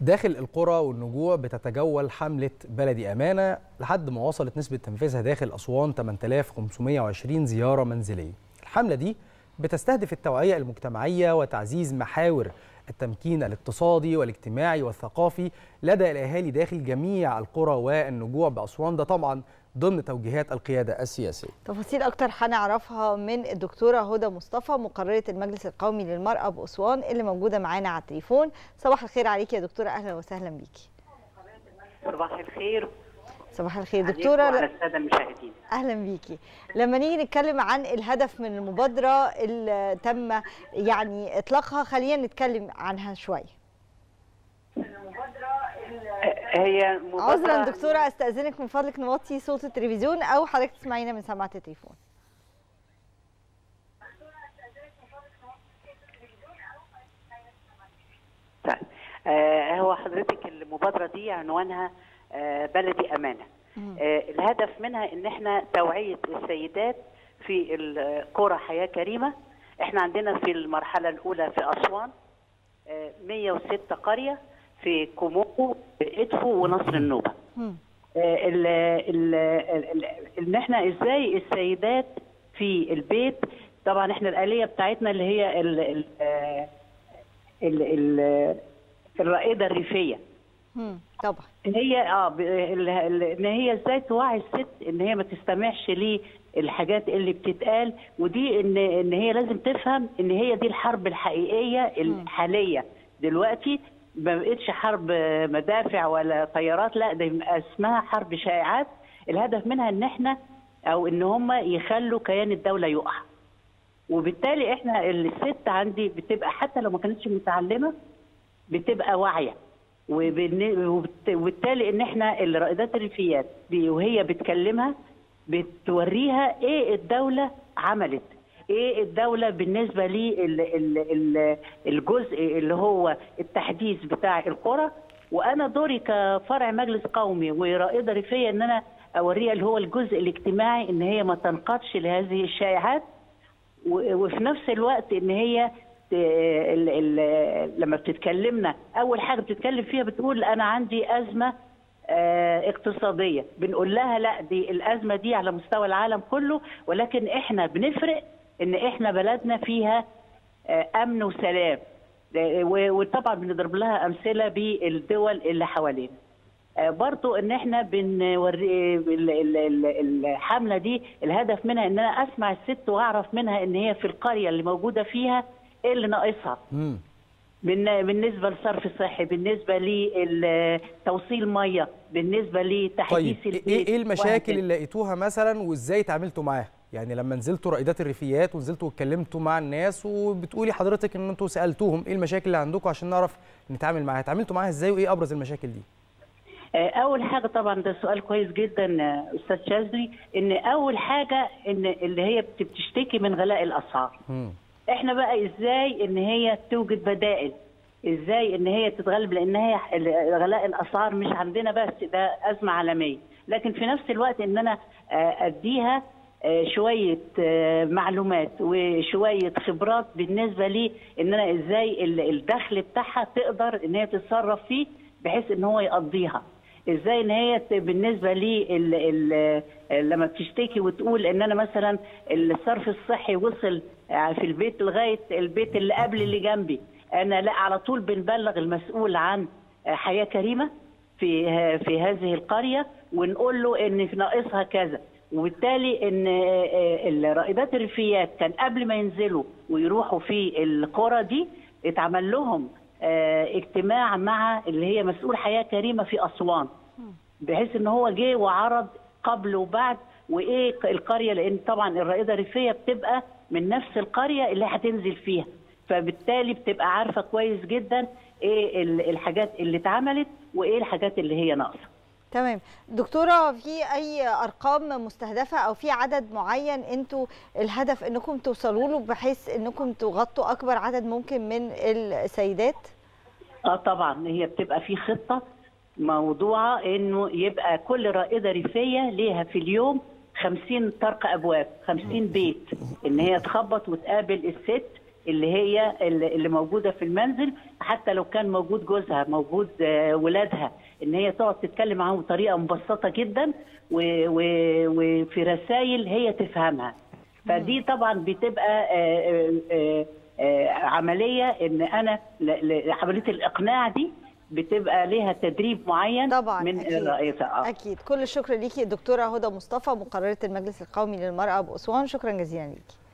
داخل القرى والنجوع بتتجول حملة بلدي أمانة لحد ما وصلت نسبة تنفيذها داخل أسوان 8520 زيارة منزلية الحملة دي بتستهدف التوعية المجتمعية وتعزيز محاور التمكين الاقتصادي والاجتماعي والثقافي لدى الأهالي داخل جميع القرى والنجوع بأسوان ده طبعا ضمن توجيهات القيادة السياسية تفاصيل أكتر هنعرفها من الدكتورة هدى مصطفى مقررة المجلس القومي للمرأة بأسوان اللي موجودة معانا على التليفون صباح الخير عليكي يا دكتورة أهلا وسهلا بيكي صباح الخير صباح الخير عليكم دكتورة وعلى الساده المشاهدين اهلا بيكي لما نيجي نتكلم عن الهدف من المبادره اللي تم يعني اطلاقها خلينا نتكلم عنها شويه هي مبادرة عذرا دكتوره استاذنك من فضلك نوطي صوت التلفزيون او حضرتك تسمعينا من سماعه التليفون طيب. آه هو حضرتك المبادره دي عنوانها آه بلدي امانه آه الهدف منها ان احنا توعيه السيدات في القرى حياه كريمه احنا عندنا في المرحله الاولى في اسوان آه 106 قريه في كوموكو ادفو ونصر النوبه مم. آه، ال ال ال- ان احنا ازاي السيدات في البيت طبعا احنا الآلية بتاعتنا اللي هي ال ال آه، ال ال الرائدة الريفية مم. طبعا هي اه ب- ال- ال- ان هي ازاي توعي الست ان هي ما تستمعش للحاجات اللي بتتقال ودي ان ان هي لازم تفهم ان هي دي الحرب الحقيقيه الحاليه دلوقتي ما بقتش حرب مدافع ولا طيارات لا ده اسمها حرب شائعات الهدف منها ان احنا او ان هم يخلوا كيان الدوله يقع وبالتالي احنا الست عندي بتبقى حتى لو ما كانتش متعلمه بتبقى واعيه وبالن- وبت- وبالتالي ان احنا الرائدات الريفيات دي وهي بتكلمها بتوريها ايه الدوله عملت ايه الدوله بالنسبه لي ال- ال- ال- الجزء اللي هو التحديث بتاع القرى وانا دوري كفرع مجلس قومي ورائده ريفيه ان انا اوريها اللي هو الجزء الاجتماعي ان هي ما تنقادش لهذه الشائعات و- وفي نفس الوقت ان هي ت- ال- ال- لما بتتكلمنا اول حاجه بتتكلم فيها بتقول انا عندي ازمه آه، اقتصاديه بنقول لها لا دي الازمه دي على مستوى العالم كله ولكن احنا بنفرق ان احنا بلدنا فيها آه، امن وسلام آه، و- وطبعا بنضرب لها امثله بالدول اللي حوالينا آه، برضو ان احنا بنوري ال- ال- ال- الحمله دي الهدف منها ان انا اسمع الست واعرف منها ان هي في القريه اللي موجوده فيها ايه اللي ناقصها مم. بالن- بالنسبه للصرف الصحي بالنسبه لتوصيل ميه بالنسبه طيب لتحديث ايه البيت ايه المشاكل وهكذا. اللي لقيتوها مثلا وازاي تعاملتوا معاها يعني لما نزلتوا رائدات الريفيات ونزلتوا واتكلمتوا مع الناس وبتقولي حضرتك ان انتوا سالتوهم ايه المشاكل اللي عندكم عشان نعرف نتعامل معاها اتعاملتوا معاها ازاي وايه ابرز المشاكل دي آه، اول حاجه طبعا ده سؤال كويس جدا آه، استاذ شاذلي ان اول حاجه ان اللي هي بت- بتشتكي من غلاء الاسعار مم. احنا بقى ازاي ان هي توجد بدائل ازاي ان هي تتغلب لان هي ال- غلاء الاسعار مش عندنا بس ده ازمه عالميه لكن في نفس الوقت ان انا آه، اديها آه، شويه آه، معلومات وشويه خبرات بالنسبه لي ان انا ازاي ال- الدخل بتاعها تقدر ان هي تتصرف فيه بحيث ان هو يقضيها ازاي ان هي ت- بالنسبه لي ال ال لما بتشتكي وتقول ان انا مثلا الصرف الصحي وصل في البيت لغايه البيت اللي قبل اللي جنبي انا لا على طول بنبلغ المسؤول عن حياه كريمه في في هذه القريه ونقول له ان في ناقصها كذا وبالتالي ان الرائدات الريفيات كان قبل ما ينزلوا ويروحوا في القرى دي اتعمل لهم آه، اجتماع مع اللي هي مسؤول حياه كريمه في اسوان بحيث ان هو جه وعرض قبل وبعد وايه القريه لان طبعا الرائده الريفيه بتبقى من نفس القريه اللي هتنزل فيها فبالتالي بتبقى عارفه كويس جدا ايه ال- الحاجات اللي اتعملت وايه الحاجات اللي هي ناقصه تمام دكتورة في أي أرقام مستهدفة أو في عدد معين أنتوا الهدف أنكم توصلوا له بحيث أنكم تغطوا أكبر عدد ممكن من السيدات؟ اه طبعا هي بتبقى في خطه موضوعه انه يبقى كل رائده ريفيه ليها في اليوم 50 طرق ابواب 50 بيت ان هي تخبط وتقابل الست اللي هي اللي اللي موجوده في المنزل حتى لو كان موجود جوزها موجود آه، ولادها ان هي تقعد تتكلم معاهم بطريقه مبسطه جدا و- و- وفي رسائل هي تفهمها فدي طبعا بتبقى آه، آه، آه، عمليه ان انا ل- ل- عمليه الاقناع دي بتبقى ليها تدريب معين طبعا من أكيد. الرئيسه آه. اكيد كل الشكر ليكي الدكتوره هدى مصطفى مقرره المجلس القومي للمراه باسوان شكرا جزيلا ليكي